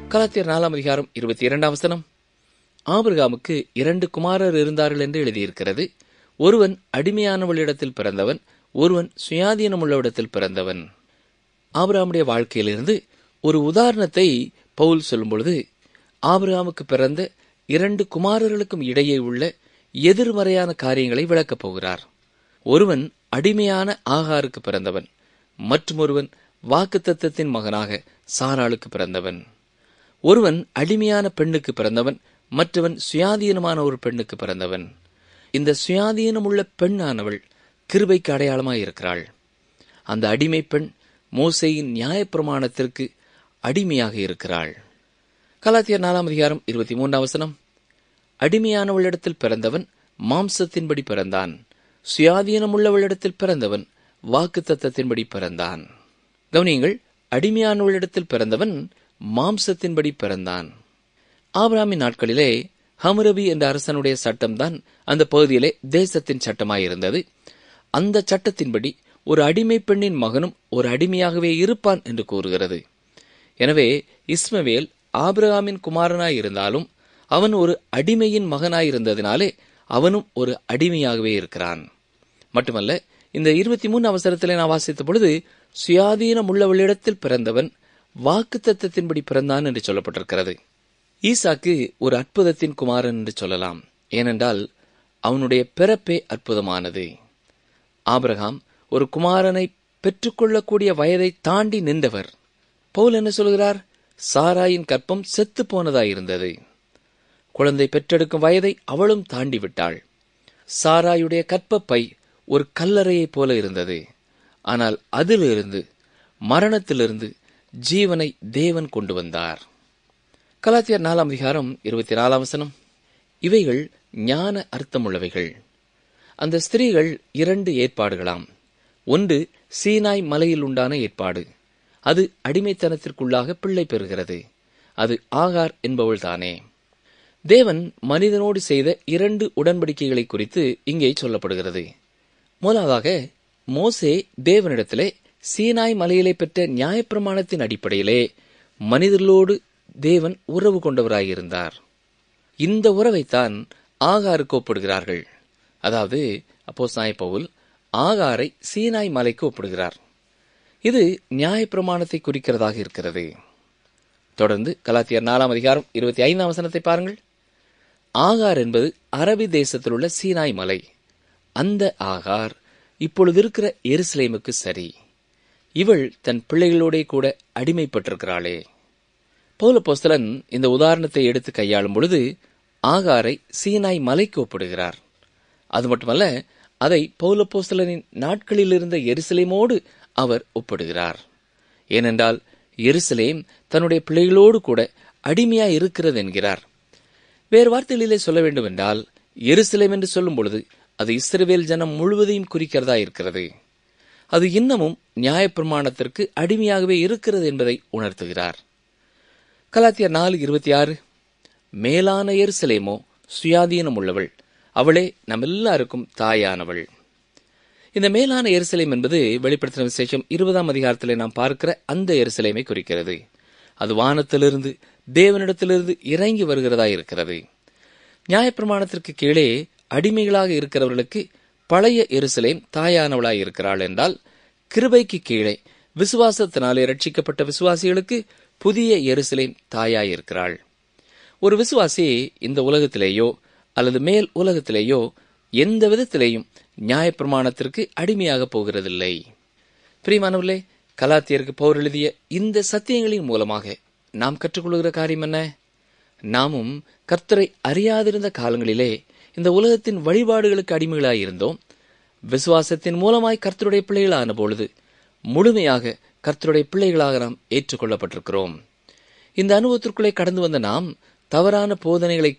கலாத்தியர் நாலாம் அதிகாரம் இருபத்தி இரண்டாம் வசனம் ஆபிரகாமுக்கு இரண்டு குமாரர் இருந்தார்கள் என்று எழுதியிருக்கிறது ஒருவன் அடிமையானவளிடத்தில் பிறந்தவன் ஒருவன் சுயாதீனமுள்ளவிடத்தில் பிறந்தவன் ஆபிரகாமுடைய வாழ்க்கையிலிருந்து ஒரு உதாரணத்தை பவுல் சொல்லும் பொழுது ஆபிரகாமுக்கு பிறந்த இரண்டு குமாரர்களுக்கும் இடையே உள்ள எதிர்மறையான காரியங்களை விளக்கப் போகிறார் ஒருவன் அடிமையான ஆகாருக்கு பிறந்தவன் மற்றொருவன் வாக்குத்தத்தத்தின் மகனாக சாராளுக்கு பிறந்தவன் ஒருவன் அடிமையான பெண்ணுக்கு பிறந்தவன் மற்றவன் சுயாதீனமான ஒரு பெண்ணுக்கு பிறந்தவன் இந்த சுயாதீனமுள்ள பெண்ணானவள் கிருபைக்கு அடையாளமாய் இருக்கிறாள் அந்த அடிமை பெண் மோசையின் நியாயப்பிரமாணத்திற்கு அடிமையாக இருக்கிறாள் கலாத்தியர் நாலாம் அதிகாரம் இருபத்தி மூன்றாம் வசனம் அடிமையானவளிடத்தில் பிறந்தவன் மாம்சத்தின்படி பிறந்தான் சுயாதீனமுள்ளவளிடத்தில் பிறந்தவன் வாக்கு தத்தத்தின்படி பிறந்தான் கவனியங்கள் அடிமையானவளிடத்தில் பிறந்தவன் மாம்சத்தின்படி பிறந்தான் ஆபிராமின் நாட்களிலே ஹமுரபி என்ற அரசனுடைய சட்டம்தான் அந்த பகுதியிலே தேசத்தின் சட்டமாயிருந்தது அந்த சட்டத்தின்படி ஒரு அடிமை பெண்ணின் மகனும் ஒரு அடிமையாகவே இருப்பான் என்று கூறுகிறது எனவே இஸ்மவேல் ஆபிரகாமின் குமாரனாய் இருந்தாலும் அவன் ஒரு அடிமையின் மகனாயிருந்ததினாலே அவனும் ஒரு அடிமையாகவே இருக்கிறான் மட்டுமல்ல இந்த இருபத்தி மூணு அவசரத்திலே நான் வாசித்த பொழுது சுயாதீனம் உள்ளவளிடத்தில் பிறந்தவன் வாக்கு தத்தத்தின்படி பிறந்தான் என்று சொல்லப்பட்டிருக்கிறது ஈசாக்கு ஒரு அற்புதத்தின் குமாரன் என்று சொல்லலாம் ஏனென்றால் அவனுடைய பிறப்பே அற்புதமானது ஆபிரகாம் ஒரு குமாரனை பெற்றுக்கொள்ளக்கூடிய வயதை தாண்டி நின்றவர் பவுல் என்ன சொல்கிறார் சாராயின் கற்பம் செத்து போனதாயிருந்தது குழந்தை பெற்றெடுக்கும் வயதை அவளும் தாண்டி விட்டாள் சாராயுடைய கற்பப்பை ஒரு கல்லறையைப் போல இருந்தது ஆனால் அதிலிருந்து மரணத்திலிருந்து ஜீவனை தேவன் கொண்டு வந்தார் கலாத்தியர் நாலாம் அதிகாரம் இருபத்தி நாலாம் வசனம் இவைகள் ஞான அர்த்தமுள்ளவைகள் அந்த ஸ்திரீகள் இரண்டு ஏற்பாடுகளாம் ஒன்று சீனாய் மலையில் உண்டான ஏற்பாடு அது அடிமைத்தனத்திற்குள்ளாக பிள்ளை பெறுகிறது அது ஆகார் என்பவள்தானே தேவன் மனிதனோடு செய்த இரண்டு உடன்படிக்கைகளை குறித்து இங்கே சொல்லப்படுகிறது முதலாவதாக மோசே தேவனிடத்திலே சீனாய் மலையிலே பெற்ற நியாயப்பிரமாணத்தின் அடிப்படையிலே மனிதர்களோடு தேவன் உறவு கொண்டவராயிருந்தார் இந்த உறவைத்தான் ஆகாருக்கு ஒப்பிடுகிறார்கள் அதாவது அப்போ பவுல் ஆகாரை சீனாய் மலைக்கு ஒப்பிடுகிறார் இது நியாயப்பிரமாணத்தை குறிக்கிறதாக இருக்கிறது தொடர்ந்து கலாத்தியர் நாலாம் அதிகாரம் இருபத்தி ஐந்தாம் வசனத்தை பாருங்கள் ஆகார் என்பது அரபி தேசத்தில் உள்ள சீனாய் மலை அந்த ஆகார் இப்பொழுது இருக்கிற எருசலேமுக்கு சரி இவள் தன் பிள்ளைகளோடே கூட அடிமைப்பட்டிருக்கிறாளே பௌல போஸ்தலன் இந்த உதாரணத்தை எடுத்து கையாளும் பொழுது ஆகாரை சீனாய் மலைக்கு ஒப்பிடுகிறார் அது மட்டுமல்ல அதை பௌலப்போஸ்தலனின் நாட்களில் இருந்த எருசலேமோடு அவர் ஒப்பிடுகிறார் ஏனென்றால் எருசலேம் தன்னுடைய பிள்ளைகளோடு கூட அடிமையாய் இருக்கிறது என்கிறார் வேறு வார்த்தைகளிலே சொல்ல வேண்டும் என்றால் எருசலேம் என்று சொல்லும் பொழுது அது இஸ்ரவேல் ஜனம் முழுவதையும் குறிக்கிறதா இருக்கிறது அது இன்னமும் நியாயப்பிரமாணத்திற்கு அடிமையாகவே இருக்கிறது என்பதை உணர்த்துகிறார் கலாத்தியர் நாலு இருபத்தி ஆறு மேலான எருசலேமோ சுயாதீனம் உள்ளவள் அவளே நம் எல்லாருக்கும் தாயானவள் இந்த மேலான எருசலேம் என்பது வெளிப்படுத்தின விசேஷம் இருபதாம் அதிகாரத்திலே நாம் பார்க்கிற அந்த எருசலேமை குறிக்கிறது அது வானத்திலிருந்து தேவனிடத்திலிருந்து இறங்கி வருகிறதா இருக்கிறது நியாயப்பிரமாணத்திற்கு கீழே அடிமைகளாக இருக்கிறவர்களுக்கு பழைய எருசலேம் தாயானவளாய் இருக்கிறாள் என்றால் கிருபைக்கு கீழே விசுவாசத்தினாலே ரட்சிக்கப்பட்ட விசுவாசிகளுக்கு புதிய எருசலேம் தாயாயிருக்கிறாள் ஒரு விசுவாசி இந்த உலகத்திலேயோ அல்லது மேல் உலகத்திலேயோ எந்த விதத்திலேயும் நியாயப்பிரமாணத்திற்கு அடிமையாக போகிறதில்லை பிரியமானவர்களே கலாத்தியருக்கு பௌர் எழுதிய இந்த சத்தியங்களின் மூலமாக நாம் கற்றுக்கொள்கிற காரியம் என்ன நாமும் கர்த்தரை அறியாதிருந்த காலங்களிலே இந்த உலகத்தின் வழிபாடுகளுக்கு அடிமைகளாயிருந்தோம் விசுவாசத்தின் மூலமாய் கர்த்தருடைய பிள்ளைகளான பொழுது முழுமையாக கர்த்தருடைய பிள்ளைகளாக நாம் ஏற்றுக்கொள்ளப்பட்டிருக்கிறோம் இந்த அனுபவத்திற்குள்ளே கடந்து வந்த நாம் தவறான போதனைகளை